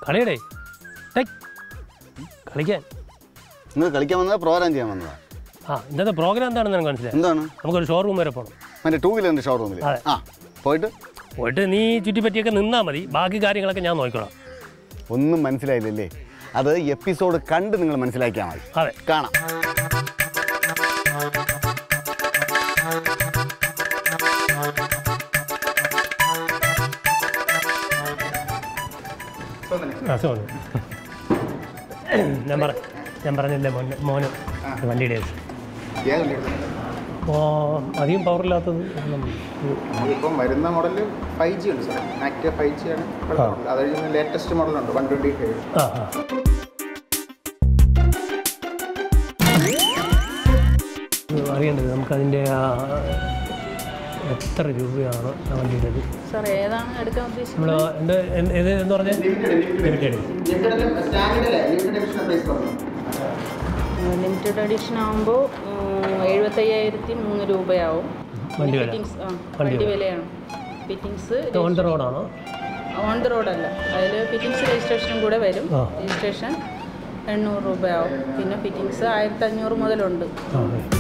കളിയടേ ടേയ്. കളിക്കാൻ നിങ്ങൾ കളിക്കാൻ വന്നതാ പ്രോഗ്രാം ചെയ്യാൻ വന്നതാ ആ ഇന്നത്തെ പ്രോഗ്രാം എന്താണെന്ന് എനിക്ക് മനസ്സിലായി എന്താണ് നമുക്കൊരു ഷോറൂം വരെ പോകണം മറ്റേ ടൂ വീലറിൻ്റെ ഷോറൂമിൽ അതെ. ആ പോയിട്ട് പോയിട്ട് നീ ചുറ്റിപ്പറ്റിയൊക്കെ നിന്നാൽ മതി ബാക്കി കാര്യങ്ങളൊക്കെ ഞാൻ നോക്കിക്കോളാം ഒന്നും മനസ്സിലായില്ലല്ലേ അത് എപ്പിസോഡ് കണ്ട് നിങ്ങൾ മനസ്സിലാക്കിയാൽ മതി അതെ കാണാം ആ സോറി ഞാൻ പറ ഞാൻ പറഞ്ഞില്ലേ മോൻ മോന് വണ്ടിയുടെ ഓ അധികം പവറില്ലാത്തത് ഇപ്പം വരുന്ന മോഡൽ ഫൈവ് ജി ഉണ്ട് സാർ ആക്റ്റീവ് ഫൈവ് ജി ആണ് കുഴപ്പമില്ല. അത് കഴിഞ്ഞ് ലേറ്റസ്റ്റ് മോഡലുണ്ട് വൺ ട്വൻറ്റി ഫൈവ് ആ ആ ഇത് അറിയേണ്ടത് നമുക്കതിൻ്റെ ആ എത്ര രൂപയാണ് ആ വണ്ടിയുടേത് സാർ ഏതാണ് എടുക്കാൻ ഉദ്ദേശിക്കുന്നത് നമ്മൾ എൻ്റെ ഇത് എന്ന് പറഞ്ഞാൽ limited standard limited edition price പറഞ്ഞു ലിമിറ്റഡ് എഡിഷൻ ആകുമ്പോൾ എഴുപത്തയ്യായിരത്തി മൂന്ന് രൂപയാവും വണ്ടി വില ഫിറ്റിങ്സ് ആ വണ്ടി വണ്ടി വിലയാണ് ഫിറ്റിങ്സ് ഓൺ ദ റോഡാണോ ഓൺ ദ റോഡ് അല്ല അതിൽ ഫിറ്റിങ്സ് രജിസ്ട്രേഷനും കൂടെ വരും ആ. രജിസ്ട്രേഷൻ എണ്ണൂറ് രൂപയാവും പിന്നെ ഫിറ്റിങ്സ് ആയിരത്തി അഞ്ഞൂറ് മുതലുണ്ട് ആ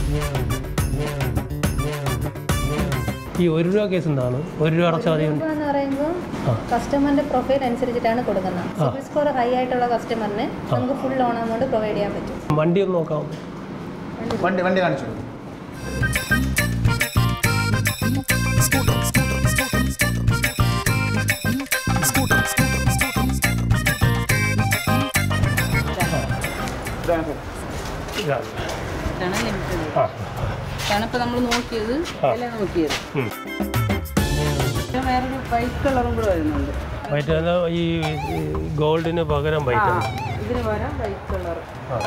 ഈ ഒരു രൂപ കേസ് എന്താണ് ഒരു രൂപ അടച്ചാൽ മതി രൂപ എന്ന് പറയുമ്പോൾ കസ്റ്റമറിന്റെ പ്രൊഫൈൽ അനുസരിച്ചിട്ടാണ് കൊടുക്കുന്നത് സിബിൽ സ്കോർ ഹൈ ആയിട്ടുള്ള കസ്റ്റമറിന് നമുക്ക് ഫുൾ ലോൺ എമൗണ്ട് പ്രൊവൈഡ് ചെയ്യാൻ പറ്റും വണ്ടി ഒന്ന് നോക്കാം വണ്ടി വണ്ടി കാണിച്ചു ഇതാണ് സാർ ഇതാണ് ഇതാണ് ലിമിറ്റഡ് ആ ഇതാണ് ഇപ്പോൾ നമ്മൾ നോക്കിയത് വില നോക്കിയത് ഉം. പിന്നെ വേറൊരു വൈറ്റ് കളറും കൂടെ വരുന്നുണ്ട് വൈറ്റ് അല്ല ഈ ഈ ഗോൾഡിന് പകരം ആ വൈറ്റ് ആണ് ഇതിന് പകരം വൈറ്റ് കളർ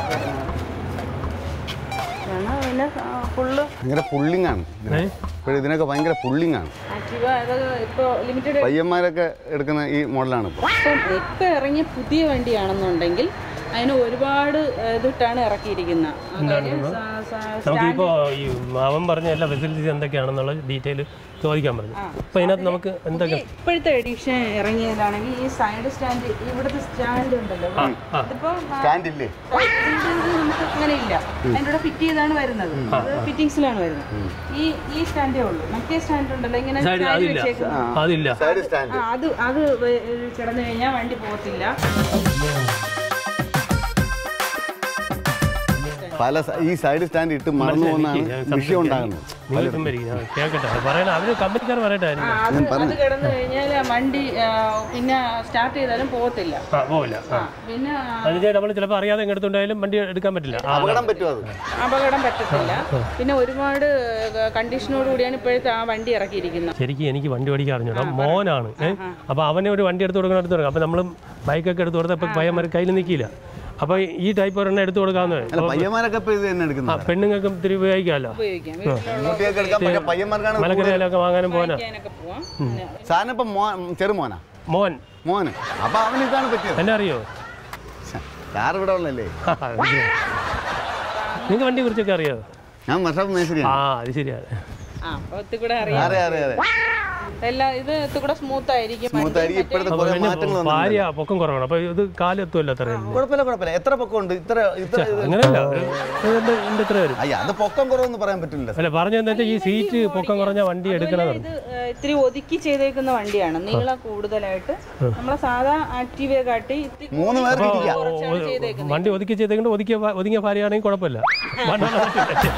ആണ് പിന്നെ ഫുള്ള് ഭയങ്കര പുള്ളിങ് ആണ് ഏ? ഇപ്പോഴും ഇതിനൊക്കെ ഭയങ്കര പുള്ളിങ് ആണ് ആക്റ്റീവ അത് ഇപ്പോൾ ലിമിറ്റഡ് പയ്യന്മാരൊക്കെ എടുക്കുന്ന ഈ മോഡലാണ് ഇപ്പോൾ ഇപ്പം ഇപ്പം ഇറങ്ങിയ പുതിയ വണ്ടിയാണെന്നുണ്ടെങ്കിൽ അതിന് ഒരുപാട് ഏഹ്, ഇതിട്ടാണ് ഇറക്കിയിരിക്കുന്നത് അതായത് സ- സ- നമുക്കിപ്പോൾ ഈ അവൻ പറഞ്ഞ എല്ലാ ഫെസിലിറ്റീസ് എന്തൊക്കെയാണെന്നുള്ള ഡീറ്റെയിൽ ചോദിക്കാൻ പറഞ്ഞു അപ്പോൾ ഇതിനകത്ത് നമുക്ക് എന്തൊക്കെ പുതിയ ഇപ്പോഴത്തെ എഡിഷൻ ഇറങ്ങിയതാണെങ്കിൽ ഈ സൈഡ് സ്റ്റാൻഡ് ഇവിടുത്തെ സ്റ്റാൻഡ് ഉണ്ടല്ലോ ഇതിപ്പോ സ്റ്റാൻഡ് ഇല്ലേ നമുക്ക് അങ്ങനെ ഇല്ല അതിൻ്റെ കൂടെ ഫിറ്റ് ചെയ്താണ് വരുന്നത് അത് ഫിറ്റിങ്സിലാണ് വരുന്നത് ഈ ഈ സ്റ്റാൻഡേ ഉള്ളൂ മറ്റേ സ്റ്റാൻഡ് ഉണ്ടല്ലോ ഇങ്ങനെ സൈഡ് stand അതില്ല വെച്ചേക്കുന്നത്. അതില്ല സൈഡ് സ്റ്റാൻഡ് ആ അത് അത് വെ- കിടന്നു കഴിഞ്ഞാൽ വണ്ടി പോകത്തില്ല പല സ- ഈ സൈഡ് സ്റ്റാൻഡ് ഇട്ട് മറന്നു പോകുന്നതാണ് വിഷയം ഉണ്ടാകുന്നത് നിങ്ങൾ ചുമ്മാരിക്കും ഞാൻ കേൾക്കട്ടെ പറയണ അവർ കമ്പനിക്കാർ പറയട്ടെ ആ, അത് അത് കിടന്നു കഴിഞ്ഞാൽ ആ വണ്ടി ആ, പിന്നെ സ്റ്റാർട്ട് ചെയ്താലും പോകത്തില്ല ആ പോവില്ല ആ ആ, പിന്നെ ആ, അതിന് നമ്മൾ ചിലപ്പോൾ അറിയാതെ എടുത്തുണ്ടായാലും വണ്ടി എടുക്കാൻ പറ്റില്ല ആ അപകടം പറ്റുമോ അത് അപകടം പറ്റത്തില്ല പിന്നെ ഒരുപാട് കണ്ടീഷനോട് കൂടിയാണ് ഇപ്പോഴത്തെ ആ വണ്ടി ഇറക്കിയിരിക്കുന്നത് ശരിക്കും എനിക്ക് വണ്ടി ഓടിക്കാൻ അറിഞ്ഞൂടാ മോനാണ് ഏഹ് അപ്പോൾ അവനെ ഒരു വണ്ടി എടുത്ത് കൊടുക്കണം എടുത്ത് കൊടുക്കാം അപ്പോൾ നമ്മൾ ബൈക്കൊക്കെ എടുത്ത് കൊടുത്താൽ ഇപ്പോൾ പയ്യന്മാർ കയ്യിൽ നിൽക്കില്ല അപ്പോൾ ഈ ടൈപ്പ് ഒരെണ്ണം എടുത്ത് കൊടുക്കാമെന്ന് അല്ല പയ്യന്മാരൊക്കെ ഇപ്പൊ ഇത് തന്നെ ആ എടുക്കുന്നത് പെണ്ണുങ്ങൾക്കും ഇത്തിരി ഉപയോഗിക്കാമല്ലോ ഉപയോഗിക്കാം വീട്ടിലുള്ള കുട്ടികൾക്ക് എടുക്കാം പക്ഷേ പയ്യന്മാർക്കാണ് മലക്കരയിലൊക്കെ വാങ്ങാനും പോകാനാ ഉപയോഗിക്കാനൊക്കെ പോവാം സാധനം ഇപ്പൊ മോ ചെറുമോനാ മോൻ മോന് അപ്പൊ അവന് ഇതാണ് പറ്റിയത് എന്നെ അറിയോ കാർ ഇവിടെ ഉള്ളല്ലേ നിങ്ങൾക്ക് വണ്ടിയെ കുറിച്ചൊക്കെ അറിയോ ഞാൻ വർഷം ആ മേശരിയാണ് അത് ശരിയാണ് ആ അപ്പൊ ഇത്തിരി കൂടെ അറിയാം അറിയാം അറിയാം അറിയാം എല്ലാം ഇത് ഇത്തിരി കൂടെ സ്മൂത്ത് ആയിരിക്കും സ്മൂത്ത് ആയിരിക്കും ഇപ്പോഴത്തെ അപ്പോൾ കുറെ പിന്നെ മാറ്റങ്ങൾ വന്നു ഭാര്യ പൊക്കം കുറവാണ് അപ്പോൾ ഇത് കാലെത്തുമല്ലോ അത്രയും കുഴപ്പമില്ല കുഴപ്പമില്ല എത്ര പൊക്കം ഉണ്ട് ഇത്ര ഇത്ര ഇത് അങ്ങനെയല്ല ഒരു- ഇത് എൻ്റെ ഇത്ര വരും അയ്യ അത് പൊക്കം കുറവെന്ന് പറയാൻ പറ്റില്ല അല്ല പറഞ്ഞതെന്ന് വെച്ചാൽ ഈ സീറ്റ് പൊക്കം കുറഞ്ഞ വണ്ടി എടുക്കണമെന്ന് ഇത് ഏഹ്, ഇത്തിരി ഒതുക്കി ചെയ്തേക്കുന്ന വണ്ടിയാണ് നീളം കൂടുതലായിട്ട് നമ്മളെ സാധാ ആക്റ്റീവയെ കാട്ടി ഇത്തിരി മൂന്ന് പേർക്ക് ഇരിക്കാം കുറച്ചാണ് ചെയ്തേക്കുന്നത് വണ്ടി ഒതുക്കി ചെയ്തേക്കൊണ്ട് ഒതുക്കിയ ഭാ- ഒതുങ്ങിയ ഭാര്യയാണെങ്കിൽ കുഴപ്പമില്ല മണ്ണെണ്ണ പറ്റില്ല.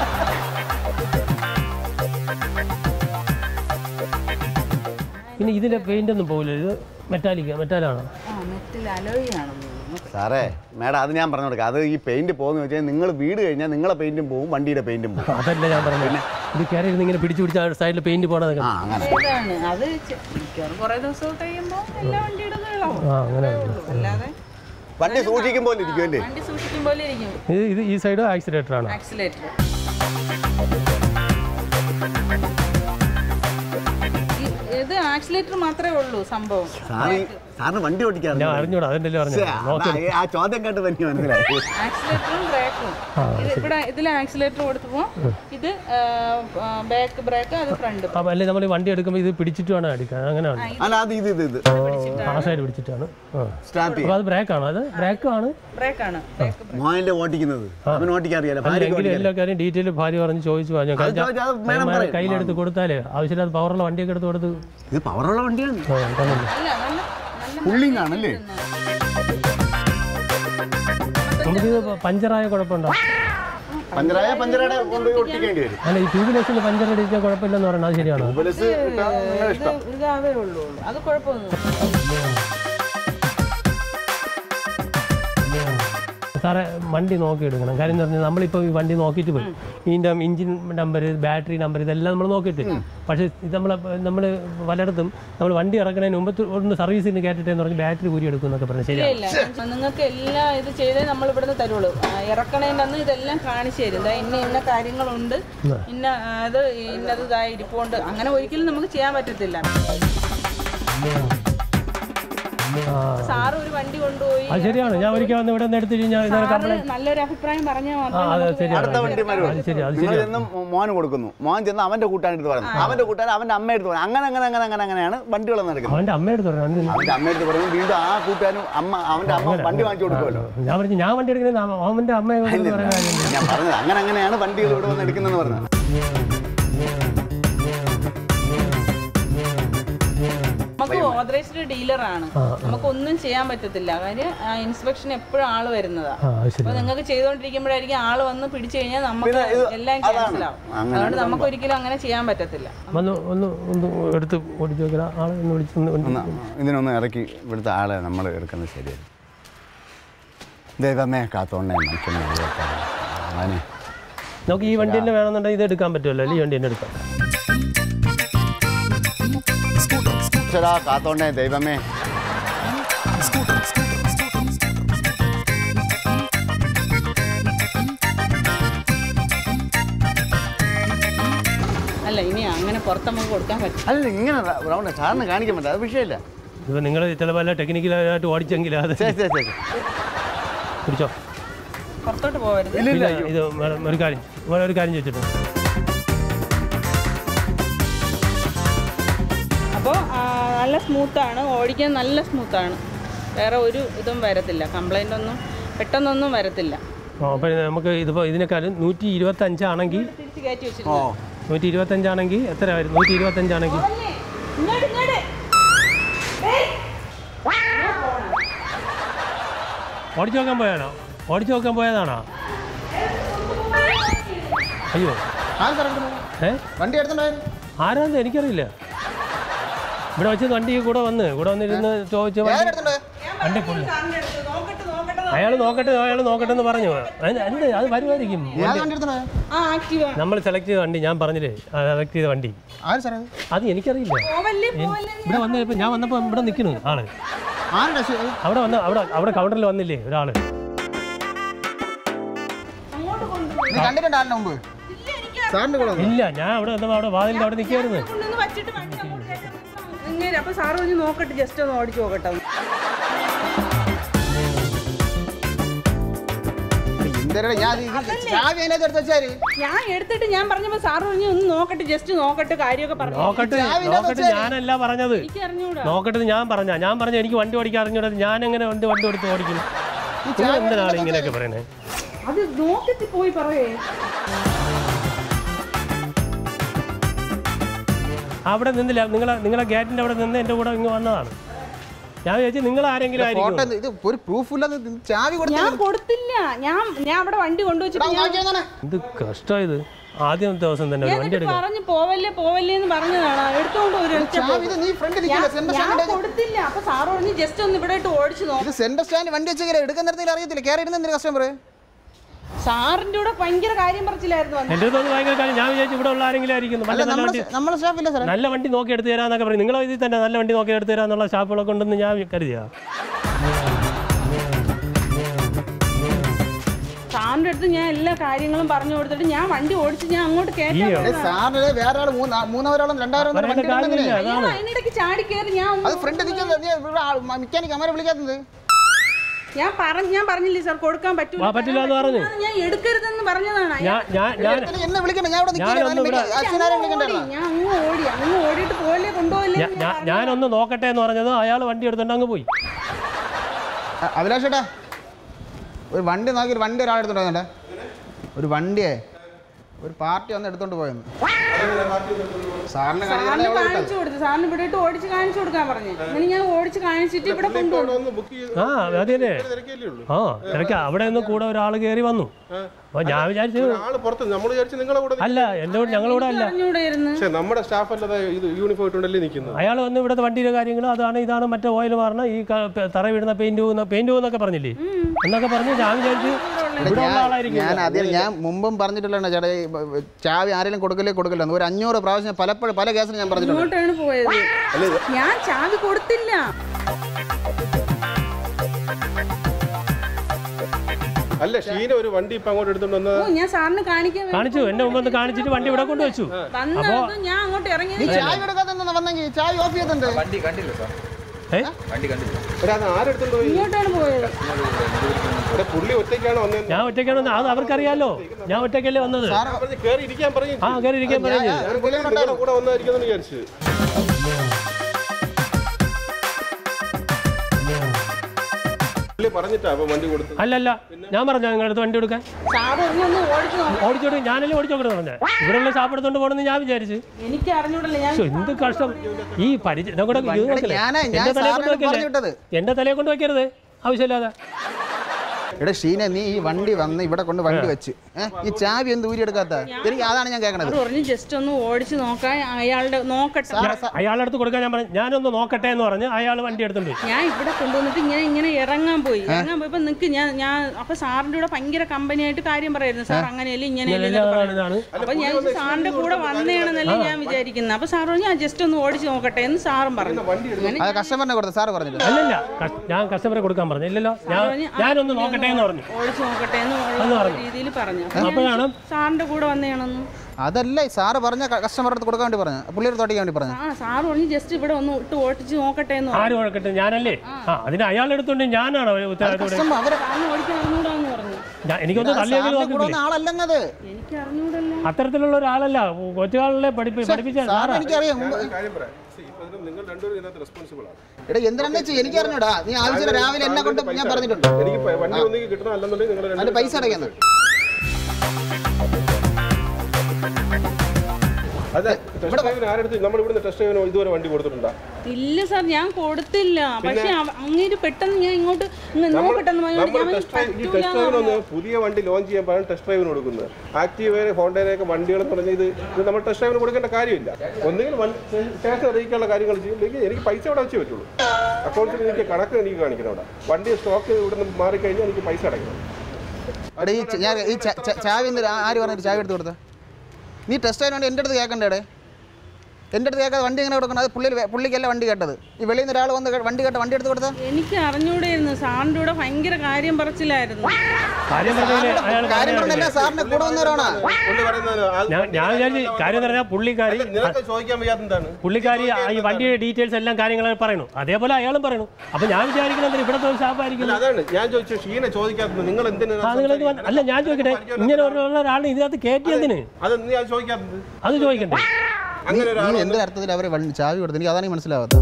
പിന്നെ ഇതിന്റെ പെയിന്റ് ഒന്നും പോകില്ല ഇത് മെറ്റാലിക്ക മെറ്റാലാണ് ആ മെറ്റൽ അലോയി ആണെന്ന് തോന്നുന്നു സാറേ മേഡം അത് ഞാൻ പറഞ്ഞു കൊടുക്കാം അത് ഈ പെയിന്റ് പോകുന്ന വെച്ചാൽ നിങ്ങൾ വീട് കഴിഞ്ഞാൽ നിങ്ങളെ പെയിന്റും പോകും വണ്ടിയുടെ പെയിന്റും പോകും അതല്ല ഞാൻ പറഞ്ഞത് ഇത് കയറി ഇരുന്ന് ഇങ്ങനെ പിടിച്ചു പിടിച്ച സൈഡിൽ പെയിന്റ് പോകണതൊക്കെ ആ അങ്ങനെ ഏതാണ് അത് ചെ- മിക്കവാറും കുറെ ദിവസം കഴിയുമ്പോൾ എല്ലാ വണ്ടിയുടെ നീളവും ആ അങ്ങനെ അല്ലാതെ വണ്ടി സൂക്ഷിക്കും പോലെ ഇരിക്കും അല്ലേ വണ്ടി സൂക്ഷിക്കും പോലെ ഇരിക്കും ഇത് ഇത് ഈ സൈഡ് ആക്സിലേറ്റർ ആണ് ആക്സിലേറ്റർ ഇത് ആക്സിലേറ്റർ മാത്രമേ ഉള്ളൂ സംഭവം സാറ് സാറിന് വണ്ടി ഓടിക്കാറില്ല ഞാൻ അറിഞ്ഞൂടാ അതെന്തല്ലേ പറഞ്ഞു നോക്കി ആ ചോദ്യം കേട്ട് എനിക്ക് മനസ്സിലായി ആക്സിലേറ്ററും ബ്രേക്കും ഇത് ഇവിടെ ഇതിൽ ആക്സിലേറ്റർ കൊടുത്തപ്പോൾ ഇത് ബാക്ക് ബ്രേക്ക് അത് ഫ്രണ്ട് അപ്പം അല്ലേ നമ്മൾ വണ്ടി എടുക്കുമ്പോൾ ഇത് പിടിച്ചിട്ട് വേണം എടുക്കാൻ അങ്ങനെയാണ് അല്ല അത് ഇത് ഇത് ഇത് ആ സൈഡ് പിടിച്ചിട്ടാണ് ആ സ്റ്റാർട്ട് അപ്പോൾ അത് ബ്രേക്കാണോ അത് ബ്രേക്കാണ് ബ്രേക്കാണ് ബ്രേക്ക് മോഹൻ്റെ ഓടിക്കുന്നത് അവൻ ഓടിക്കാറിയല്ല ഭാര്യയ്ക്ക് അല്ലെങ്കിൽ എല്ലാ കാര്യം ഡീറ്റെയിൽ ഭാര്യ പറഞ്ഞ് ചോദിച്ചു പറഞ്ഞു അത് ചോദിച്ചാൽ അത് മേഡം ഞാൻ പറയും. കയ്യിലെടുത്ത് കൊടുത്താലേ ആവശ്യമില്ലാത്ത പവറുള്ള വണ്ടിയൊക്കെ എടുത്ത് കൊടുത്ത് ഇത് പവറുള്ള വണ്ടിയാണ് ആ, തന്നില്ല. അല്ല നല്ല നല്ല പുള്ളിങ് ആണല്ലേ നമുക്കിത് പഞ്ചറായ കുഴപ്പമുണ്ടോ പഞ്ചറായ പഞ്ചറാടെ കൊണ്ടുപോയി ഒട്ടിക്കേണ്ടി വരും അല്ല ഈ ട്യൂബ് ലെസ്സിൽ പഞ്ചർ അടിച്ചാൽ കുഴപ്പമില്ലെന്ന് പറയണത് അത് ശരിയാണോ ബലസ് കിട്ടാൻ നിങ്ങളുടെ ഇഷ്ടം ഇത് ഇതാവേ ഉള്ളൂ അത് കുഴപ്പമൊന്നുമില്ല സാറേ വണ്ടി നോക്കി എടുക്കണം കാര്യം എന്ന് പറഞ്ഞാൽ നമ്മളിപ്പോൾ ഈ വണ്ടി നോക്കിയിട്ട് പോയി ഇതിൻ്റെ എഞ്ചിൻ നമ്പർ ബാറ്ററി നമ്പർ ഇതെല്ലാം നമ്മൾ നോക്കിയിട്ട് പക്ഷേ ഇത് നമ്മൾ നമ്മൾ പലയിടത്തും നമ്മൾ വണ്ടി ഇറക്കുന്നതിന് മുമ്പ് തു- ഒന്ന് സർവീസിന് കേട്ടിട്ടെന്ന് പറഞ്ഞ് ബാറ്ററി ഊരി എടുക്കും എന്നൊക്കെ പറഞ്ഞ് ശരിയാണ് ഇല്ല നിങ്ങൾക്ക് എല്ലാം ഇത് ചെയ്തേ നമ്മൾ ഇവിടുന്ന് തരുള്ളൂ ആ, ഇറക്കണേൻ്റെ അന്ന് ഇതെല്ലാം കാണിച്ചു തരും ദാ ഇന്ന ഇന്ന കാര്യങ്ങളുണ്ട് ഇന്ന ആ, അത് ഇന്നത് ഇതാ ഇരിപ്പുണ്ട് അങ്ങനെ ഒരിക്കലും നമുക്ക് ചെയ്യാൻ പറ്റത്തില്ല ആ സാറ് ഒരു വണ്ടി കൊണ്ടുപോയി അത് ശരിയാണ് ഞാൻ ഒരിക്കൽ വന്ന് ഇവിടെ നിന്ന് എടുത്ത് കഴിഞ്ഞാൽ ഇതാണ് സാറ് നല്ലൊരു അഭിപ്രായം പറഞ്ഞാൽ ആ മാത്രമേ അത് നമുക്ക് ശരിയാണ് അടുത്ത വണ്ടി വരും അത് ശരി അത് നിങ്ങൾ ശരിയാണ് ചെന്ന് മോന് കൊടുക്കുന്നു മോൻ ചെന്ന് അവന്റെ കൂട്ടാൻ എടുത്ത് പറഞ്ഞു അവന്റെ കൂട്ടാൻ അവന്റെ അമ്മ എടുത്ത് പറഞ്ഞു അങ്ങനെ അങ്ങനെ അങ്ങനെ അങ്ങനെ അങ്ങനെയാണ് വണ്ടികൾ നടക്കുന്നത് അവൻ്റെ അമ്മയെടുത്ത് പറഞ്ഞു അന്ന് അവന്റെ അമ്മ എടുത്ത് പറഞ്ഞു വീണ്ടും ആ കൂട്ടാനും അമ്മ അവന്റെ അമ്മ വണ്ടി വാങ്ങിച്ചു കൊടുക്കുമല്ലോ ഞാൻ പറഞ്ഞു ഞാൻ വണ്ടി എടുക്കുന്നത് അവൻ്റെ അമ്മയെ കൊണ്ട് പറയുന്ന കാര്യം ഞാൻ പറഞ്ഞത് അങ്ങനെ അങ്ങനെയാണ് വണ്ടികൾ ഇവിടെ വന്ന് എടുക്കുന്നതെന്ന് പറഞ്ഞത് നമുക്ക് ഓതറൈസ്ഡ് ഡീലറാണ് നമുക്ക് ഒന്നും ചെയ്യാൻ പറ്റത്തില്ല കാര്യം ഇൻസ്പെക്ഷൻ എപ്പോഴും ആള് വരുന്നതാ ആ അത് ശരി അപ്പൊ നിങ്ങൾക്ക് ചെയ്തുകൊണ്ടിരിക്കുമ്പോഴായിരിക്കും ആള് വന്ന് പിടിച്ചു കഴിഞ്ഞാൽ നമുക്ക് പിന്നെ ഇത് എല്ലാം അതാണ്. ക്യാൻസൽ ആവും അങ്ങനെ അതുകൊണ്ട് നമുക്ക് ഒരിക്കലും അങ്ങനെ ചെയ്യാൻ പറ്റത്തില്ല വന്ന് ഒന്ന് ഒന്ന് എടുത്ത് ഓടിച്ചു നോക്കിയാൽ ആളെ ഒന്ന് വിളിച്ച് ഒന്ന് ഒന്ന് ഒന്ന് ഇതിനൊന്ന് ഇറക്കി ഇവിടുത്തെ ആളെ നമ്മൾ എടുക്കുന്നത് ശരിയല്ല ദൈവമേ കാത്തോണ്ടേ മനുഷ്യനെ അവനെ നമുക്ക് ഈ വണ്ടി തന്നെ വേണമെന്നുണ്ടെങ്കിൽ ഇത് എടുക്കാൻ പറ്റുമല്ലോ അല്ലേ ഈ വണ്ടി തന്നെ എടുക്കാം ഈശ്വരാ കാത്തോണ്ടേ ദൈവമേ അല്ല ഇനി അങ്ങനെ പുറത്ത് നമുക്ക് കൊടുക്കാൻ പറ്റും അല്ല ഇങ്ങനെ റൗണ്ട് സാറിന് കാണിക്കാൻ പറ്റില്ല അത് വിഷയമില്ല ഇപ്പോൾ നിങ്ങൾ ചിലപ്പോൾ വല്ല ടെക്നിക്കലായിട്ട് ഓടിച്ചെങ്കിൽ അത് ശരി ശരി ശരി പിടിച്ചോ പുറത്തോട്ട് പോകരുത് ഇല്ല ഇല്ല പിന്നെ ഇത് മേഡം ഒരു കാര്യം വേറെ ഒരു കാര്യം ചോദിച്ചിട്ടുണ്ട് അപ്പോൾ നല്ല സ്മൂത്താണ് ഓടിക്കാൻ നല്ല സ്മൂത്താണ് വേറെ ഒരു ഇതും വരത്തില്ല കംപ്ലൈൻ്റ് ഒന്നും പെട്ടെന്നൊന്നും വരത്തില്ല ആ അപ്പോൾ നമുക്ക് ഇതിപ്പോൾ ഇതിനേക്കാളും നൂറ്റി ഇരുപത്തഞ്ചാണെങ്കിൽ തിരിച്ച് കയറ്റി ഓ വെച്ചിരുന്നു നൂറ്റി ഇരുപത്തഞ്ചാണെങ്കിൽ എത്ര വരും നൂറ്റി ഇരുപത്തഞ്ചാണെങ്കിൽ ഇങ്ങോട്ട് ഇങ്ങോട്ട് ഏയ്! ഓടിച്ചു നോക്കാൻ പോയാണോ ഓടിച്ചു നോക്കാൻ പോയതാണോ അയ്യോ ആ സാർ എടുക്കുന്നത് ഏ വണ്ടി എടുത്തിട്ടുണ്ടായിരുന്നു ആരാന്ന് എനിക്കറിയില്ല ഇവിടെ വെച്ച് വണ്ടി കൂടെ വന്ന് കൂടെ വന്നിരുന്ന് ചോദിച്ചു ഞാൻ എടുത്തിട്ടുണ്ട് വണ്ടി പുള്ളി സാറിൻ്റെ അടുത്ത് നോക്കട്ടെ നോക്കട്ടെ അയാൾ നോക്കട്ടെ അയാൾ നോക്കട്ടെ എന്ന് പറഞ്ഞു അതിന് എന്ത് അത് വരുമായിരിക്കും ഞാൻ വണ്ടി എടുത്തിട്ടുണ്ടായിരുന്നു ആ ആക്റ്റീവ നമ്മൾ സെലക്ട് ചെയ്ത വണ്ടി ഞാൻ പറഞ്ഞില്ലേ സെലക്ട് ചെയ്ത വണ്ടി ആര് സാറേ അത്? അത് എനിക്കറിയില്ല പോവല്ലേ പോവല്ലേ ഇവിടെ വന്നപ്പോൾ ഞാൻ വന്നപ്പോൾ ഇവിടെ നിൽക്കുന്നു ആള് ആരുടെ ശ- അവിടെ വന്ന് അവിടെ അവിടെ കൗണ്ടറിൽ വന്നില്ലേ ഒരാള് അങ്ങോട്ട് കൊണ്ടുപോയി ഇത് കണ്ടിട്ടുണ്ട് ആരുടെ മുമ്പ് ഇല്ല എനിക്ക് സാറിന്റെ കൂടെ വന്നു. ഇല്ല ഞാൻ അവിടെ വന്നപ്പോൾ അവിടെ വാതിലിൻ്റെ അവിടെ നിൽക്കുമായിരുന്നു കൊണ്ടുവന്ന് വച്ചിട്ട് വണ്ടി അങ്ങോട്ട് കയറ്റാൻ ഇങ്ങനെ അപ്പൊ സാറ് ഒന്ന് നോക്കട്ടെ ജസ്റ്റ് ഒന്ന് ഓടിച്ചു നോക്കട്ടെ എന്തരടാ ഞാൻ ഇത് ചാവി അതിനകത്ത് എടുത്ത് വെച്ചാല് ഞാൻ എടുത്തിട്ട് ഞാൻ പറഞ്ഞപ്പോ സാറ് പറഞ്ഞു ഒന്ന് നോക്കട്ടെ ജസ്റ്റ് നോക്കട്ടെ കാര്യമൊക്കെ പറഞ്ഞു നോക്കട്ടെ നോക്കട്ടെ ഞാനല്ല പറഞ്ഞത് എനിക്ക് അറിഞ്ഞൂടാ നോക്കട്ടെ ഞാൻ പറഞ്ഞ ഞാൻ പറഞ്ഞ എനിക്ക് വണ്ടി ഓടിക്കാൻ അറിഞ്ഞൂടാ ഞാൻ എങ്ങനെ വണ്ടി വണ്ടി എടുത്ത് ഓടിക്കും നിങ്ങൾ എന്തിനാണ് ഇങ്ങനെയൊക്കെ പറയണേ അത് നോക്കിട്ട് പോയി പറയേ അവിടെ നിന്നില്ല നിങ്ങളെ നിങ്ങളെ ഗേറ്റിന്റെ അവിടെ നിന്ന് എൻ്റെ കൂടെ ഇങ്ങ് വന്നതാണ് ഞാൻ വിചാരിച്ചു നിങ്ങൾ ആരെങ്കിലും ഫോട്ടോ ആയിരിക്കും ഇത് ഒരു പ്രൂഫ് ഇല്ലാതെ ചാവി കൊടുത്ത ഞാൻ കൊടുത്തില്ല ഞാൻ ഞാൻ അവിടെ വണ്ടി കൊണ്ടുവച്ചിട്ട് ഞാൻ ഇത് കഷ്ടമായത് ആദ്യം ദിവസം തന്നെ ഒരു വണ്ടി എന്നിട്ട് എടുക്കാം പറഞ്ഞു പോവല്ലേ പോവല്ലേ എന്ന് പറഞ്ഞതാണ് എടുത്തോണ്ട് ഒരു ഒറ്റ ചാവി പോക്ക്. ഇത് നീ ഫ്രണ്ടിൽ ഞാൻ സെന്റർ ഞാൻ സ്റ്റാൻഡ് കൊടുത്തില്ല അപ്പൊ സാറ് പറഞ്ഞു ജസ്റ്റ് ഒന്ന് ഇവിടെ ഇട്ട് ഓടിച്ചു നോക്കാം ഇത് സെന്റർ സ്റ്റാൻഡ് വണ്ടി വെച്ച് എടുക്കുന്ന നേരത്തിൽ അറിയത്തില്ല കയറി ഇരുന്ന എന്തിനാ കസ്റ്റമർ സാറിന്റെ കൂടെ ഭയങ്കര കാര്യം പറച്ചില്ലായിരുന്നു വന്നത് എൻ്റെ അടുത്ത് ഭയങ്കര കാര്യം ഞാൻ വിചാരിച്ചു ഇവിടെ ഉള്ള ആരെങ്കിലും ആയിരിക്കുന്നു അല്ല നല്ല നല്ല നമ്മളെ വണ്ടി നമ്മളെ സ്റ്റാഫ് ഇല്ല സാറേ നല്ല വണ്ടി നോക്കി എടുത്ത് തരാന്നൊക്കെ പറയും നിങ്ങളെ ഇതിൽ തന്നെ നല്ല വണ്ടി നോക്കി എടുത്ത് തരാന്നുള്ള ഷാപ്പുകളൊക്കെ ഉണ്ടെന്ന് ഞാൻ കരുതിയാ സാറിന്റെ അടുത്ത് ഞാൻ എല്ലാ കാര്യങ്ങളും പറഞ്ഞു കൊടുത്തിട്ട് ഞാൻ വണ്ടി ഓടിച്ച് ഞാൻ അങ്ങോട്ട് കേട്ടാ സാറിന് വേറെ ആൾ മൂന്നവരോളം രണ്ടായിരം പറയേണ്ട കാര്യമില്ല അതാണ് അതിനിടയ്ക്ക് ചാടി കയറി ഞാൻ അത് ഫ്രണ്ട് നിൽക്കുന്നത് മെക്കാനിക് അമ്മരെ വിളിക്കാത്തത് ഞാൻ പറഞ്ഞു ഞാൻ പറഞ്ഞില്ലേ സാർ കൊടുക്കാൻ പറ്റൂല ആ, പറ്റില്ല എന്ന് പറഞ്ഞു. ഞാൻ എടുക്കരുതെന്ന് പറഞ്ഞതാണ് ഞാൻ ഞാൻ ഞാൻ എന്നെ വിളിക്കണ്ട ഞാൻ ഇവിടെ ഞാനൊന്ന് ഇവിടെ- നിൽക്കില്ല അച്ഛനാരെ വിളിക്കണ്ടല്ലോ ഞാൻ അങ്ങ് ഓടി അങ്ങ് ഓടിയിട്ട് പോലെ കൊണ്ടുപോകല്ലേ ഞാ- ഞാ- ഞാനൊന്ന് നോക്കട്ടെ എന്ന് പറഞ്ഞത് അയാൾ വണ്ടി എടുത്തോണ്ട് അങ്ങ് പോയി അഭിലാഷ് ഏട്ടാ ഒരു വണ്ടി നോക്കി ഒരു വണ്ടി ഒരാളെടുത്തോണ്ട് വന്നേ ഒരു വണ്ടിയെ ഒരു പാർട്ടി വന്ന് എടുത്തോണ്ട് പോയെന്ന് സാറിന് സാറിന് കാണിക്കാൻ കാണിച്ചു കൊടുത്തു സാറിന് ഇവിടെ ഇട്ട് ഓടിച്ച് കാണിച്ചു കൊടുക്കാൻ പറഞ്ഞു അങ്ങനെ ഞാൻ ഓടിച്ച് കാണിച്ചിട്ട് ഇവിടെ കൊണ്ടുപോകും ആ അതെ ആ തിരക്ക് അവിടെ നിന്ന് കൂടെ ഒരാൾ കയറി വന്നു അപ്പൊ ഞാൻ വിചാരിച്ചു ആള് പുറത്ത് നമ്മൾ വിചാരിച്ചു നിങ്ങളെ കൂടെ അല്ല എൻ്റെ കൂടെ ഞങ്ങളുടെ അല്ല അറിഞ്ഞൂടായിരുന്നു പക്ഷെ നമ്മുടെ സ്റ്റാഫ് അല്ലാതെ ഇത് യൂണിഫോം ഇട്ടുണ്ടല്ലേ നിൽക്കുന്നത് അയാൾ വന്ന് ഇവിടുത്തെ വണ്ടിയുടെ കാര്യങ്ങൾ അതാണ് ഇതാണ് മറ്റേ ഓയിൽ മാറണം ഈ ക- പ- തറ വീടുന്ന പെയിന്റ് പോകുന്ന പെയിന്റ് പോകുന്നൊക്കെ പറഞ്ഞില്ലേ എന്നൊക്കെ പറഞ്ഞ് ഞാൻ വിചാരിച്ചു ഇവിടെ ഉള്ള ആളായിരിക്കും ഞാൻ ആദ്യം ഞാൻ മുമ്പും പറഞ്ഞിട്ടുള്ള ചേട്ടാ ഈ ബ- ബ- ചാവി ആരെങ്കിലും കൊടുക്കലേ കൊടുക്കില്ല ഒരു അഞ്ഞൂറ് പ്രാവശ്യം പലപ്പോഴും പല കേസിലും ഞാൻ പറഞ്ഞിട്ടുണ്ട് ഇങ്ങോട്ടാണ് പോയത് ഞാൻ ചാവി കൊടുത്തില്ല അല്ല ഷീന ഒരു വണ്ടി ഇപ്പൊ അങ്ങോട്ട് എടുത്തോണ്ട് വന്നത് ഓ ഞാൻ സാറിന് കാണിക്കാൻ വേണ്ടി കാണിച്ചു എന്നെ മുമ്പ് ഒന്ന് കാണിച്ചിട്ട് വണ്ടി ഇവിടെ കൊണ്ടുവച്ചു വന്നത് ഞാൻ അങ്ങോട്ട് ഇറങ്ങി നീ ചാവി കൊടുക്കാതെ വന്നെങ്കിൽ ചാവി ഓഫ് ചെയ്തിട്ടുണ്ട് വണ്ടി കണ്ടില്ല സാർ ഏ വണ്ടി കണ്ടില്ല എടാ അത് ആരെടുത്തോണ്ട് പോയി ഇങ്ങോട്ടാണ് പോയത് എടാ പുള്ളി ഒറ്റയ്ക്കാണ് വന്നത് ഞാൻ ഒറ്റയ്ക്കാണ് വന്നത്. അത് അവർക്കറിയാലോ ഞാൻ ഒറ്റയ്ക്കല്ലേ വന്നത് പറഞ്ഞ് കേറി ഇരിക്കാൻ പറഞ്ഞു ആ കയറി ഇരിക്കാൻ പറഞ്ഞു ഞാൻ നിങ്ങളുടെ കൂടെ വന്നായിരിക്കുമെന്ന് വിചാരിച്ചു പുള്ളി പറഞ്ഞിട്ടാ അപ്പൊ വണ്ടി കൊടുത്തു അല്ലല്ല ഞാൻ പറഞ്ഞു നിങ്ങളുടെ അടുത്ത് വണ്ടി കൊടുക്കാൻ സാറ് പറഞ്ഞു ഒന്ന് ഓടിച്ചു നോക്കാം ഓടിച്ചോട്ട് ഞാനല്ലേ ഓടിച്ചോട്ടെ പറഞ്ഞത് ഇവിടെയുള്ള ഷാപ്പ് എടുത്തോണ്ട് പോകണമെന്ന് ഞാൻ വിചാരിച്ചു എനിക്ക് അറിഞ്ഞൂടല്ല ഞാൻ ശ്ശോ, എന്ത് കഷ്ടം ഈ പരിചയം നമ്മുടെ ഇത് നോക്കല്ലേ? ഞാനാ- ഞാൻ എന്റെ തലയെ കൊണ്ട് സാറിനോട് വെക്കല്ലേ? പറഞ്ഞു വിട്ടത്. എന്റെ തലയെ കൊണ്ട് വെക്കരുത് ആവശ്യമില്ലാതെ എടാ ഷീന നീ ഈ വണ്ടി വന്ന് ഇവിടെ കൊണ്ട് വണ്ടി വെച്ച് ഏ? ഈ ചാവി എന്ത് ഊരി എടുക്കാത്ത എനിക്ക് അതാണ് ഞാൻ കേൾക്കണത് സാറ് പറഞ്ഞു ജസ്റ്റ് ഒന്ന് ഓടിച്ചു നോക്കാൻ അയാളുടെ നോക്കട്ടെ അയാളുടെ അടുത്ത് കൊടുക്കാൻ ഞാൻ പറഞ്ഞു ഞാനൊന്ന് നോക്കട്ടെ എന്ന് പറഞ്ഞ് അയാൾ വണ്ടി എടുത്തോണ്ട് പോയി ഞാൻ ഇവിടെ കൊണ്ടുവന്നിട്ട് ഇങ്ങനെ ഇങ്ങനെ ഇറങ്ങാൻ പോയി ഇറങ്ങാൻ പോയപ്പോ നിക്ക് ഞാൻ ഞാൻ അപ്പൊ സാറിന്റെ കൂടെ ഭയങ്കര കമ്പനിയായിട്ട് കാര്യം പറയായിരുന്നു സാർ അങ്ങനെയല്ല ഇങ്ങനെയല്ല ഇല്ല, എന്നൊക്കെ അതാണ് പറഞ്ഞു. ഇതാണ് അപ്പൊ ഞാൻ വിചാരിച്ചു സാറിന്റെ കൂടെ വന്നേണെന്നല്ലേ ഞാൻ വിചാരിക്കുന്നത് അപ്പൊ സാർ പറഞ്ഞു ഞാൻ ജസ്റ്റ് ഒന്ന് ഓടിച്ചു നോക്കട്ടെ എന്ന് സാറും പറഞ്ഞു അങ്ങനെ അത് കസ്റ്റമറിനെ കൊടുത്ത സാറ് പറഞ്ഞിട്ട് അല്ലല്ല കസ്- ഞാൻ കസ്റ്റമറെ കൊടുക്കാൻ പറഞ്ഞു ഇല്ലല്ലോ ഞാൻ ഞാനൊന്ന് നോക്കട്ടെ എന്ന് പറഞ്ഞു ഓടിച്ചു നോക്കട്ടെ എന്ന് ഉള്ള രീതിയിൽ പറഞ്ഞു അപ്പൊ ഞാൻ അപ്പോഴാണ് സാറിന്റെ കൂടെ വന്നേണെന്ന് അതല്ല ഈ സാറ് പറഞ്ഞ കസ്റ്റമറുടെ അടുത്ത് കൊടുക്കാൻ വേണ്ടി പറഞ്ഞു പുള്ളിയുടെ തോട്ടിക്കാൻ വേണ്ടി പറഞ്ഞു ആ സാറ് പറഞ്ഞു ജസ്റ്റ് ഇവിടെ ഒന്ന് ഇട്ട് ഓടിച്ച് നോക്കട്ടെ എന്ന് പറഞ്ഞു ആര് വഴക്കട്ടെ ഞാനല്ലേ ആ അതിന് അയാൾ എടുത്തോണ്ട് ഞാനാണ് ഉത്തരവാദിത്തോടെ കസ്റ്റമർ അവരെ സാറിന് ഓടിക്കാൻ അറിഞ്ഞൂടാന്ന് പറഞ്ഞു ഞാൻ- എനിക്കൊന്ന് തള്ളിയെങ്കിലും സാറിന്റെ കൂടെ നോക്കില്ലേ വന്ന ആളല്ലെന്നത് എനിക്ക് അറിഞ്ഞൂടല്ലോ അത്തരത്തിലുള്ള ഒരാളല്ല കൊച്ചുകാളിലെ പഠിപ്പി പഠിപ്പിച്ച സാറിന് എനിക്കറിയാം മുമ്പ് കാര്യം പറയാം See, ഇപ്പൊ ഇതിന് നിങ്ങൾ രണ്ടുപേരും ഇതിനകത്ത് റെസ്പോൺസിബിൾ ആണ് എടാ എന്തിനാന്ന് വെച്ചാൽ എനിക്ക് അറിഞ്ഞൂടാ നീ ആവശ്യം രാവിലെ എന്നെ കൊണ്ട് ഞാൻ പറഞ്ഞിട്ടുണ്ട് എനിക്ക് പ- വണ്ടി ഒന്നെങ്കിൽ കിട്ടണം അല്ലെന്നുണ്ടെങ്കിൽ നിങ്ങൾ അതിന്റെ പൈസ അടയ്ക്കുന്നത് അതെ ടെസ്റ്റ് ഡ്രൈവിന് ആരെടുത്ത് നമ്മൾ ഇവിടുന്ന് ടെസ്റ്റ് ഡ്രൈവിന് ഇതുവരെ വണ്ടി കൊടുത്തിട്ടുണ്ടോ ഇല്ല സാർ ഞാൻ കൊടുത്തില്ല പക്ഷെ അവ- അങ്ങേര് പെട്ടെന്ന് ഞാൻ ഇങ്ങോട്ട് ഇങ്ങ് നോക്കട്ടെന്ന് പറഞ്ഞോണ്ട് നമ്മൾ ഞാൻ ടെസ്റ്റ് ഡ്രൈവ് ഈ പറ്റൂല ടെസ്റ്റ് ഡ്രൈവിനൊന്ന് പുതിയ വണ്ടി ലോഞ്ച് ചെയ്യാൻ പറയാൻ ടെസ്റ്റ് ഡ്രൈവിന് കൊടുക്കുന്നത് ആക്റ്റീവയുടെ ഹോണ്ടയിലൊക്കെ വണ്ടികളെന്ന് പറഞ്ഞാൽ ഇത് ഇത് നമ്മൾ ടെസ്റ്റ് ഡ്രൈവിന് കൊടുക്കേണ്ട കാര്യമില്ല ഒന്നുകിൽ സ്റ്റേഷൻ അറിയിക്കാനുള്ള കാര്യങ്ങൾ ചെയ്യും ഇല്ലെങ്കിൽ എനിക്ക് പൈസ ഇവിടെ വെച്ചേ പറ്റുള്ളൂ അക്കൗണ്ട്സിൽ എനിക്ക് കണക്ക് എനിക്ക് കാണിക്കണം അവിടെ വണ്ടി സ്റ്റോക്ക് ഇവിടെ നിന്ന് മാറിക്കഴിഞ്ഞാൽ എനിക്ക് പൈസ അടയ്ക്കണം എടാ ഈ ച- ഞാൻ ഈ ച- ച- ചാവി എന്ത് ആര് പറഞ്ഞിട്ട് ചാവി എടുത്ത് കൊടുത്ത നീ ടെസ്റ്റ് ചെയ്യാൻ വേണ്ടി എൻ്റെ അടുത്ത് കേൾക്കണ്ടേ എൻ്റെ അടുത്ത് കേൾക്കാതെ വണ്ടി എങ്ങനെ കൊടുക്കണം അത് പുള്ളി പുള്ളിക്കല്ല വണ്ടി കേട്ടത് ഈ വെളിയിൽ നിന്ന് ഒരാൾ വന്ന് കേ- വണ്ടി കേട്ട വണ്ടി എടുത്ത് കൊടുത്ത എനിക്ക് അറിഞ്ഞൂടായിരുന്നു സാറിന്റെ കൂടെ ഭയങ്കര കാര്യം പറച്ചിലായിരുന്നു കാര്യം പറഞ്ഞാല് അയാൾ കാര്യം പറഞ്ഞല്ല സാറിന്റെ കൂടെ വന്നവരാണോ പുള്ളി പറയുന്നത് ആ- ഞാൻ ഞാൻ വിചാരിച്ചു കാര്യം എന്ന് പറഞ്ഞാൽ പുള്ളിക്കാരി നിനക്ക് ചോദിക്കാൻ വയ്യാത്ത എന്താണ് പുള്ളിക്കാരി ആ ഈ വണ്ടിയുടെ ഡീറ്റെയിൽസ് എല്ലാം കാര്യങ്ങൾ പറയണു അതേപോലെ അയാളും പറയണു അപ്പൊ ഞാൻ വിചാരിക്കുന്നത് ഇവിടുത്തെ ഒരു ഷാപ്പായിരിക്കും അല്ല, അതാണ് ഞാൻ ചോദിച്ചു ഷീന ചോദിക്കാത്തത് നിങ്ങൾ ആ എന്തിനാണ് നിങ്ങളത് വന്ന്- അല്ല ഞാൻ ചോദിക്കട്ടെ ഇങ്ങനെ ഒരു ഒരാളെ ഇതിനകത്ത് കയറ്റിയതിന് അത് നീ അത് ചോദിക്കാത്തത് അത് ചോദിക്കണ്ടേ അങ്ങനെ നീ ഒരാൾ എന്ത് അർത്ഥത്തിൽ അവരെ വണ്ടി ചാവി കൊടുത്തു എനിക്ക് അതാണ് മനസ്സിലാവാത്തത്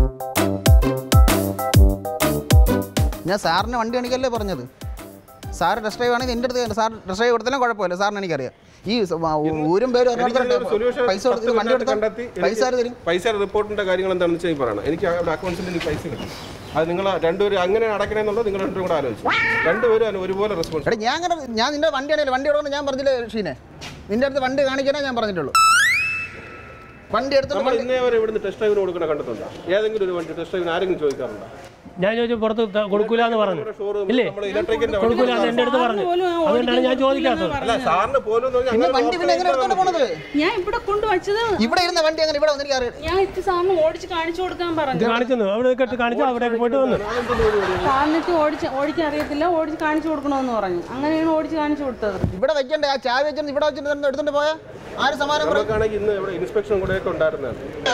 ഞാൻ സാറിന് വണ്ടി കാണിക്കല്ലേ പറഞ്ഞത് സാറ് ടെസ്റ്റ് ഡ്രൈവ് ആണെങ്കിൽ എൻ്റെ അടുത്ത് സാർ ടെസ്റ്റ് ഡ്രൈവ് കൊടുത്താലും കുഴപ്പമില്ല സാറിന് എനിക്കറിയാം ഈ സ- വ- ഊരും പേരും എനിക്കതിനൊരു solution പൈസ കൊടുത്ത് വണ്ടി പത്ത് കണ്ടെത്തി കൊടുത്താൽ പൈസ ആര് തരും പൈസ റിപ്പോർട്ടിന്റെ കാര്യങ്ങൾ എന്താണെന്ന് വെച്ചാൽ എനിക്ക് പറയണം എനിക്ക് അവിടെ അക്കൗണ്ട്സിൽ എനിക്ക് പൈസ കിട്ടും അത് നിങ്ങൾ രണ്ടുപേരും അങ്ങനെ അടക്കണമെന്നുള്ളത് നിങ്ങൾ രണ്ടുപേരും കൂടെ ആലോചിച്ചു രണ്ടുപേരും അതിന് ഒരുപോലെ റെസ്പോൺസ് എടാ ഞാൻ അങ്ങനെ ഞാൻ നിന്റെ വണ്ടി ആണെങ്കിൽ വണ്ടി കൊടുക്കണം ഞാൻ പറഞ്ഞില്ലേ ഷീനെ നിന്റെ അടുത്ത് വണ്ടി കാണിക്കാനേ ഞാൻ പറഞ്ഞിട്ടുള്ളൂ വണ്ടി എടുത്തിട്ട് നമ്മൾ വണ്ടി- ഇന്നേ വരെ ഇവിടുന്ന് ടെസ്റ്റ് ഡ്രൈവിന് കൊടുക്കണ കണ്ടിട്ടുണ്ടോ ഏതെങ്കിലും ഒരു വണ്ടി ടെസ്റ്റ് ഡ്രൈവിന് ആരെങ്കിലും ചോദിക്കാറുണ്ടോ ഞാൻ ചോദിച്ചു പുറത്ത് ത- കൊടുക്കൂല എന്ന് പറഞ്ഞു ഇല്ലേ നമ്മൾ ഇലക്ട്രിക്കിന്റെ കൊടുക്കൂല എന്ന് എൻ്റെ അടുത്ത് പറഞ്ഞു പോലും ആ അതുകൊണ്ടാണ് ഞാൻ ഓടിക്കാൻ ചോദിക്കാത്തത് അല്ല സാറിന് പോലും എന്ന് പറഞ്ഞാൽ പിന്നെ അങ്ങനെ വണ്ടി പിന്നെ എങ്ങനെ എടുത്തോണ്ട് പോണത് ഞാൻ ഇവിടെ കൊണ്ടുവച്ചത് ഇവിടെ ഇരുന്ന വണ്ടി അങ്ങനെ ഇവിടെ വന്നിരിക്കും അറിയാം ഞാൻ ഇത് സാറിന് ഓടിച്ച് കാണിച്ചു കൊടുക്കാൻ ഇത് പറഞ്ഞു കാണിച്ചു അവിടെ കെട്ട് കാണിച്ചു അവിടെ പോയിട്ട് വന്നു സാറിനിട്ട് ഓടിച്ച് ഓടിക്കാൻ അറിയത്തില്ല ഓടിച്ച് കാണിച്ചു കൊടുക്കണമെന്ന് പറഞ്ഞു അങ്ങനെയാണ് ഓടിച്ച് കാണിച്ചു കൊടുത്തത് ഇവിടെ വെക്കണ്ടേ ആ ചാവി വെച്ചിട്ട് ഇവിടെ വെച്ചിട്ട് തന്നെ എടുത്തോണ്ട് പോയാ ആര് സമാനം പറയും നമുക്കാണെങ്കിൽ ഇന്ന് ഇവിടെ ഇൻസ്പെക്ഷൻ കൂടെ ഒക്കെ ഉണ്ടായിരുന്നതാണ്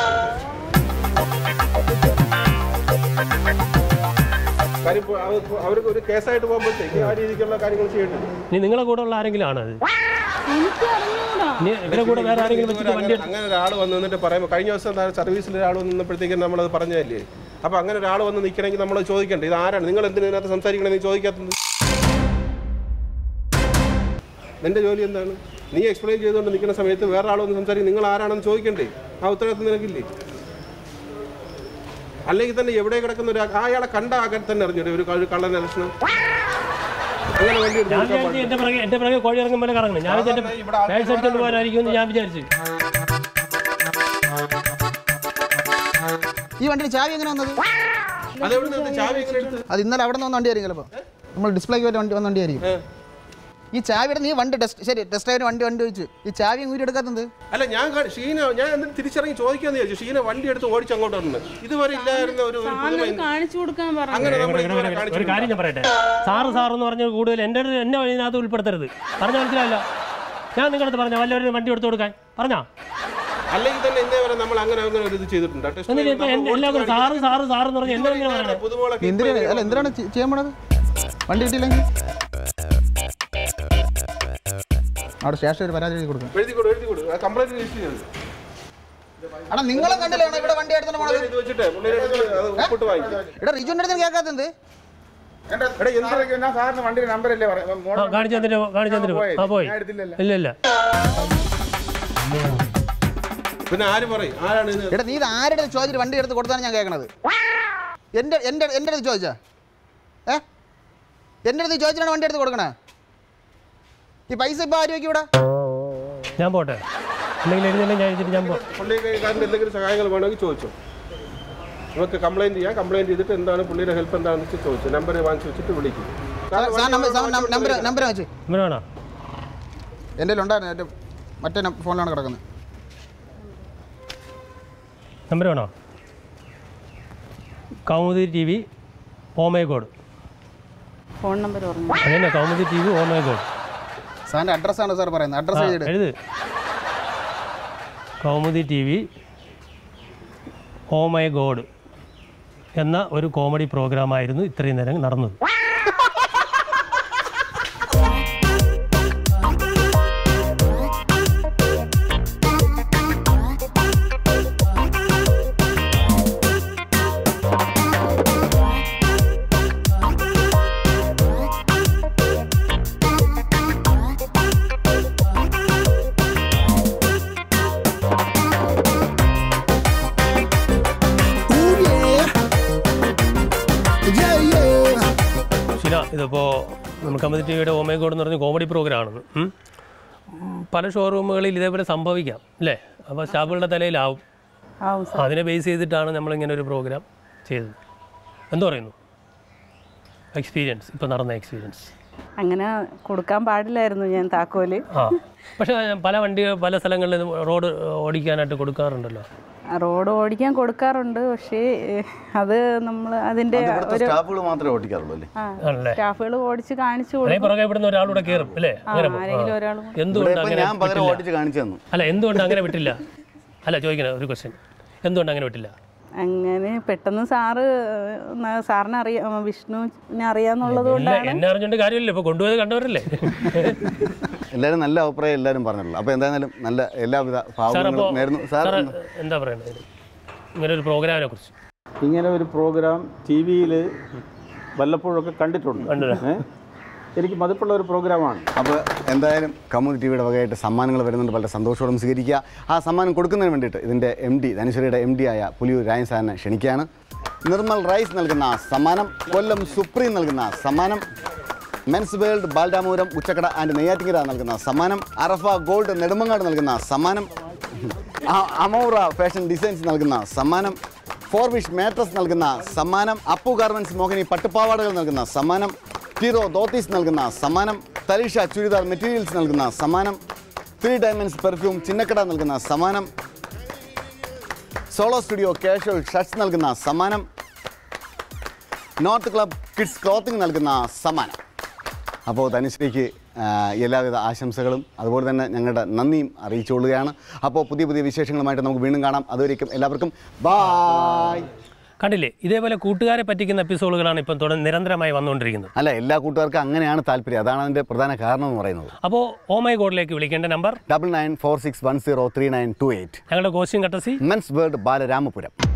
കാര്യം ഇപ്പൊ അവ- അവർക്ക് ഒരു കേസായിട്ട് പോകുമ്പോഴത്തേക്ക് ആ രീതിക്കുള്ള കാര്യങ്ങൾ ചെയ്യേണ്ടത് ഇനി നിങ്ങളെ കൂടെ ഉള്ള ആരെങ്കിലും ആണോ അത് എനിക്ക് അറിഞ്ഞൂടാ ഇനി ഇവരെ കൂടെ വേറെ ആരെങ്കിലും വെച്ചിട്ട് വണ്ടി അങ്ങനെ അങ്ങനെ ഒരാൾ വന്ന് നിന്നിട്ട് പറയുമ്പോൾ കഴിഞ്ഞ ദിവസം എന്താ സർവീസിൽ ഒരാൾ വന്ന് നിന്നപ്പോഴത്തേക്കും നമ്മളത് പറഞ്ഞതല്ലേ അപ്പോൾ അങ്ങനെ ഒരാൾ വന്ന് നിൽക്കണമെങ്കിൽ നമ്മൾ ചോദിക്കണ്ടേ ഇത് ആരാണ് നിങ്ങൾ എന്തിനാ ഇതിനകത്ത് സംസാരിക്കണേ നീ ചോദിക്കാത്തത് നിന്റെ ജോലി എന്താണ് നീ എക്സ്പ്ലെയിൻ ചെയ്തുകൊണ്ട് നിൽക്കുന്ന സമയത്ത് വേറെ ആൾ വന്ന് സംസാരിക്കും നിങ്ങൾ ആരാണെന്ന് ചോദിക്കണ്ടേ ആ ഉത്തരവാദിത്വം നിനക്കില്ലേ അല്ലെങ്കിൽ തന്നെ എവിടെ കിടക്കുന്ന ഒരു ആ അയാളെ കണ്ട ആകാൻ തന്നെ അറിഞ്ഞൂടെ ഒരു ക- ഒരു കള്ളന്റെ ലക്ഷണം അങ്ങനെ വണ്ടി എടുത്ത് ഞാൻ കൊടുക്കാൻ വിചാരിച്ചു എന്റെ പിറകെ എന്റെ പിറകെ കോഴി ഇറങ്ങും പോലെ കറങ്ങണം ഞാൻ വിചാരിച്ചു സാധാരണ ഇവിടെ ആൾക്കാര് ബാഗ് അടിച്ചോണ്ട് പോകാനായിരിക്കും എന്ന് ഞാൻ വിചാരിച്ചു ഈ വണ്ടിയുടെ ചാവി എങ്ങനെ വന്നത് അതെവിടെ നിന്ന് ചാവി എങ്ങനെ എടുത്ത് അത് ഇന്നലെ അവിടെ നിന്ന് വന്ന വണ്ടി ആയിരിക്കും ചിലപ്പോൾ നമ്മൾ ഡിസ്പ്ലേക്ക് വേണ്ടി വണ്ടി വന്ന വണ്ടി ആയിരിക്കും ഈ ചാവിയുടെ നീ വണ്ടി ടെസ്റ്റ് ശരി ടെസ്റ്റ് ഡ്രൈവിന് വണ്ടി വണ്ടി വെച്ച് ഈ ചാവി ഊരി എടുക്കാത്തത് അല്ല ഞാൻ കാ- ഷീന ഞാൻ എന്നിട്ട് തിരിച്ചിറങ്ങി ചോദിക്കാന്ന് ചോദിച്ചു ഷീന വണ്ടി എടുത്ത് ഓടിച്ച് അങ്ങോട്ട് വന്നു ഇതുവരെ ഇല്ലായിരുന്ന ഒരു ഒരു പുതുമ സാറിന് കാണിച്ചു കൊടുക്കാൻ പറഞ്ഞു അങ്ങനെ നമ്മൾ ഇതുവരെ ഒരു കാണിച്ചിട്ടില്ല. കാര്യം ഞാൻ പറയട്ടെ സാറ് സാറ് എന്ന് പറഞ്ഞ കൂടുതൽ എൻ്റെ അടുത്ത് എന്നെ ഇതിനകത്ത് ഉൾപ്പെടുത്തരുത് പറഞ്ഞ മനസ്സിലായല്ലോ ഞാൻ നിങ്ങളുടെ അടുത്ത് പറഞ്ഞ വല്ലവരും വണ്ടി എടുത്തു കൊടുക്കാൻ പറഞ്ഞാ അല്ലെങ്കിൽ തന്നെ ഇന്നേ വരെ നമ്മൾ അങ്ങനെ അങ്ങനെ ഒരു ഇത് ചെയ്തിട്ടുണ്ട് ടെസ്റ്റ് എന്നിട്ട് ഇപ്പൊ ഡ്രൈവ് എന്നെ നമ്മൾ എല്ലാവരും ഓടിച്ച് സാറ് സാറ് സാറ് എന്ന് പറഞ്ഞ് എന്നെ ഇങ്ങനെ കാണിച്ചിട്ടില്ല. പറയണേ പുതുമകളൊക്കെ എന്തിനാണ് അല്ല എന്തിനാണ് ചെ- ചെയ്യാൻ പോണത് വണ്ടി കിട്ടിയില്ലെങ്കിൽ അവിടെ സ്റ്റേഷൻ ഒരു പരാതി എഴുതി കൊടുക്കും എഴുതി കൊടു എഴുതി കൊടു കംപ്ലൈന്റ് രജിസ്റ്റർ ചെയ്തു എടാ നിങ്ങളും കണ്ടില്ലേ ഇവിടെ വണ്ടി എടുത്തോണ്ട് പോണത് ഇത് വെച്ചിട്ട് പുള്ളിയുടെ അടുത്ത് അത് ഒപ്പിട്ട് വാങ്ങിക്കും എടാ റിജുവിന്റെ അടുത്ത് കേൾക്കാത്തത് എടാ എന്ത് ഞാൻ സാറിന് വണ്ടിയുടെ നമ്പറല്ലേ ആ കാണിച്ചു തന്നിട്ട് കാണിച്ചു തന്നിട്ട് ആ പോയി ഇല്ല ഇല്ല പിന്നെ ആര് പറയും ആരാണ് ഇത് എടാ നീ ഇത് ആരുടെ അടുത്ത് ചോദിച്ചിട്ട് വണ്ടി എടുത്ത് കൊടുത്താണ് ഞാൻ കേൾക്കണത് എൻ്റെ എൻ്റെ എൻ്റെ അടുത്ത് ചോദിച്ചാ ഏ എൻ്റെ അടുത്ത് ചോദിച്ചിട്ടാണ് വണ്ടി എടുത്ത് കൊടുക്കണേ ഈ പൈസ ഇപ്പോൾ ആര് വയ്ക്കും ഇവിടെ ഞാൻ പോട്ടെ എന്തെങ്കിലും എഴുതിയില്ല ഞാൻ എഴുതിയിട്ട് ഞാൻ പോ പുള്ളിക്കാരൻ്റെ എന്തെങ്കിലും സഹായങ്ങൾ വേണമെങ്കിൽ ചോദിച്ചോ നമുക്ക് കംപ്ലൈന്റ് ചെയ്യാം കംപ്ലൈന്റ് ചെയ്തിട്ട് എന്താണ് പുള്ളിയുടെ ഹെൽപ്പ് എന്താണെന്ന് വെച്ച് ചോദിച്ചു നമ്പർ വാങ്ങിച്ച് വെച്ചിട്ട് വിളിക്കും sir sir number sir number number വെച്ച് ഇവന് വേണോ എൻ്റെ ഉണ്ടായിരുന്നു എൻ്റെ മറ്റേ നം- ഫോണിലാണ് കിടക്കുന്നത് നമ്പർ വേണോ Kaumudi T V oh my god phone number പറഞ്ഞു അതന്നെ കൗമുദി ടി വി ഓമേഗോഡ് സാറിൻ്റെ അഡ്രസ്സാണ് സാർ പറയുന്നത് അഡ്രസ്സ് എഴുതിയിട്ട് എഴുത് Kaumudi T V oh my god എന്ന ഒരു കോമഡി പ്രോഗ്രാമായിരുന്നു ഇത്രയും നേരം നടന്നത് ശില ഇതിപ്പോൾ നമ്മൾ കമ്പനി ടി വിയുടെ ഓമേ ഗോഡ് എന്ന് പറഞ്ഞ കോമഡി പ്രോഗ്രാമാണ് ഉം. ഉം, പല ഷോറൂമുകളിൽ ഇതേപോലെ സംഭവിക്കാം അല്ലേ അപ്പോൾ സ്റ്റാഫുകളുടെ തലയിലാവും ആവും അതിനെ ബേസ് ചെയ്തിട്ടാണ് നമ്മളിങ്ങനെ ഒരു പ്രോഗ്രാം ചെയ്തത് എന്തു പറയുന്നു എക്സ്പീരിയൻസ് ഇപ്പോൾ നടന്ന എക്സ്പീരിയൻസ് അങ്ങനെ കൊടുക്കാൻ പാടില്ലായിരുന്നു ഞാൻ താക്കോല് ആ പക്ഷേ പല വണ്ടി പല സ്ഥലങ്ങളിൽ റോഡ് ഓടിക്കാനായിട്ട് കൊടുക്കാറുണ്ടല്ലോ റോഡ് ഓടിക്കാൻ കൊടുക്കാറുണ്ട് പക്ഷേ ഏഹ്, അത് നമ്മൾ അതിന്റെ ഇവിടുത്തെ സ്റ്റാഫുകൾ മാത്രമേ ഓടിക്കാറുള്ളൂ അല്ലേ ആണല്ലേ സ്റ്റാഫുകൾ ഓടിച്ച് കാണിച്ചു അല്ലെങ്കിൽ കൊടുക്കും പുറകെ ഇവിടുന്ന് ഒരാളൂടെ കയറും അല്ലേ അങ്ങനെ പോകും. ആരെങ്കിലും ആ. ഒരാൾ ഇവിടെ എന്തുകൊണ്ട് ഇപ്പൊ അങ്ങനെ ഞാൻ പകരം വിട്ടില്ല? ഓടിച്ച് കാണിച്ചു തന്നു അല്ല എന്തുകൊണ്ട് അങ്ങനെ വിട്ടില്ല അല്ല ചോദിക്കണ ഒരു ക്വസ്റ്റ്യൻ എന്തുകൊണ്ട് അങ്ങനെ വിട്ടില്ല അങ്ങനെ പെട്ടെന്ന് സാറ് ന- സാറിന് അറിയാം വിഷ്ണുവിനെ അറിയാന്നുള്ളത് ഇല്ല, കൊണ്ടാണ് എന്നെ അറിഞ്ഞിട്ട് കാര്യമില്ല ഇപ്പൊ കൊണ്ടുപോയത് കണ്ടവരല്ലേ എല്ലാവരും നല്ല അഭിപ്രായം എല്ലാവരും പറഞ്ഞിട്ടുള്ളൂ അപ്പോൾ എന്തായാലും നല്ല എല്ലാവിധ സാർ അപ്പോൾ ഭാവങ്ങളും നേരുന്നു സാർ സാർ എന്താ പറയണത് ഇങ്ങനെ ഒരു പ്രോഗ്രാമിനെ കുറിച്ച് ഇങ്ങനെ ഒരു പ്രോഗ്രാം ടി വിയിൽ വല്ലപ്പോഴൊക്കെ കണ്ടിട്ടുണ്ട് കണ്ടില്ല. ഏ? എനിക്ക് മതിപ്പുള്ള ഒരു പ്രോഗ്രാമാണ് അപ്പോൾ എന്തായാലും കമ്മ്യൂണിറ്റി ടിവിയുടെ വകയായിട്ട് സമ്മാനങ്ങൾ വരുന്നുണ്ട് വളരെ സന്തോഷത്തോടെ സ്വീകരിക്കുക ആ സമ്മാനം കൊടുക്കുന്നതിന് വേണ്ടിയിട്ട് ഇതിൻ്റെ എം ഡി ധനുശ്വരിയുടെ എം ഡി ആയ പുലിയൂർ രായൻ സാറിനെ ക്ഷണിക്കുകയാണ് നിർമ്മൽ റൈസ് നൽകുന്ന സമ്മാനം കൊല്ലം സുപ്രീം നൽകുന്ന സമ്മാനം മെൻസ് വേൾഡ് ബാൽഡാമൂരം ഉച്ചക്കട ആൻഡ് നെയ്യാറ്റിങ്കര നൽകുന്ന സമ്മാനം അറഫ ഗോൾഡ് നെടുമങ്ങാട് നൽകുന്ന സമ്മാനം അ- അമൗറ ഫാഷൻ ഡിസൈൻസ് നൽകുന്ന സമ്മാനം ഫോർ വിഷ് മാട്രസ് നൽകുന്ന സമ്മാനം അപ്പു ഗാർമെന്റ്സ് മോഹിനി പട്ടുപാവാടകൾ നൽകുന്ന സമ്മാനം ഹീറോ ധോത്തീസ് നൽകുന്ന സമ്മാനം തലീഷ ചുരിദാർ മെറ്റീരിയൽസ് നൽകുന്ന സമ്മാനം ത്രീ ഡയമണ്ട്സ് പെർഫ്യൂം ചിന്നക്കട നൽകുന്ന സമ്മാനം സോളോ സ്റ്റുഡിയോ കാഷ്വൽ ഷർട്ട്സ് നൽകുന്ന സമ്മാനം നോർത്ത് ക്ലബ് കിഡ്സ് ക്ലോത്തിങ് നൽകുന്ന സമ്മാനം അപ്പോൾ ധനുശ്രീക്ക് ആ, എല്ലാവിധ ആശംസകളും അതുപോലെ തന്നെ ഞങ്ങളുടെ നന്ദിയും അറിയിച്ചുകൊള്ളുകയാണ് അപ്പോൾ പുതിയ പുതിയ വിശേഷങ്ങളുമായിട്ട് നമുക്ക് വീണ്ടും കാണാം അതുവരേക്കും എല്ലാവർക്കും ബായ് കണ്ടില്ലേ ഇതേപോലെ കൂട്ടുകാരെ പറ്റിക്കുന്ന എപ്പിസോഡുകളാണ് ഇപ്പം തുടർ നിരന്തരമായി വന്നുകൊണ്ടിരിക്കുന്നത് അല്ല എല്ലാ കൂട്ടുകാർക്കും അങ്ങനെയാണ് താല്പര്യം അതാണ് അതിൻ്റെ പ്രധാന കാരണം എന്ന് പറയുന്നത് അപ്പോൾ ഓ മൈ ഗോഡിലേക്ക് വിളിക്കേണ്ട number double nine four six one zero three nine two eight ഞങ്ങളുടെ costume courtesy men's world Balaramapuram